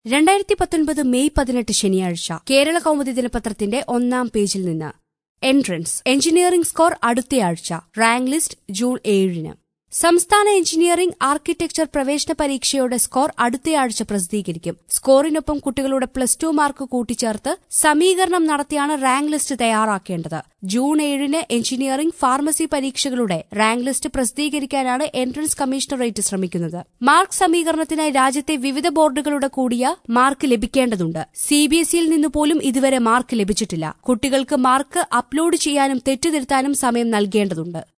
രണ്ടായിരത്തി പത്തൊൻപത് മെയ് പതിനെട്ട് ശനിയാഴ്ച കേരള കൗമുദി ദിനപത്രത്തിന്റെ ഒന്നാം പേജിൽ നിന്ന് എൻട്രൻസ് എഞ്ചിനീയറിംഗ് സ്കോർ അടുത്തയാഴ്ച റാങ്ക് ലിസ്റ്റ് ജൂൺ ഏഴിന് സംസ്ഥാന എഞ്ചിനീയറിംഗ് ആർക്കിടെക്ചർ പ്രവേശന പരീക്ഷയുടെ സ്കോർ അടുത്തയാഴ്ച പ്രസിദ്ധീകരിക്കും സ്കോറിനൊപ്പം കുട്ടികളുടെ പ്ലസ് ടു മാർക്ക് കൂട്ടിച്ചേർത്ത് സമീകരണം നടത്തിയാണ് റാങ്ക് ലിസ്റ്റ് തയ്യാറാക്കേണ്ടത് ജൂൺ ഏഴിന് എഞ്ചിനീയറിംഗ് ഫാർമസി പരീക്ഷകളുടെ റാങ്ക് ലിസ്റ്റ് പ്രസിദ്ധീകരിക്കാനാണ് എൻട്രൻസ് കമ്മീഷണറേറ്റ് ശ്രമിക്കുന്നത് മാർക്ക് സമീകരണത്തിനായി രാജ്യത്തെ വിവിധ ബോർഡുകളുടെ കൂടിയ മാർക്ക് ലഭിക്കേണ്ടതുണ്ട് സിബിഎസ്ഇയിൽ നിന്ന് പോലും ഇതുവരെ മാർക്ക് ലഭിച്ചിട്ടില്ല കുട്ടികൾക്ക് മാർക്ക് അപ്ലോഡ് ചെയ്യാനും തെറ്റുതിരുത്താനും സമയം നൽകേണ്ടതുണ്ട്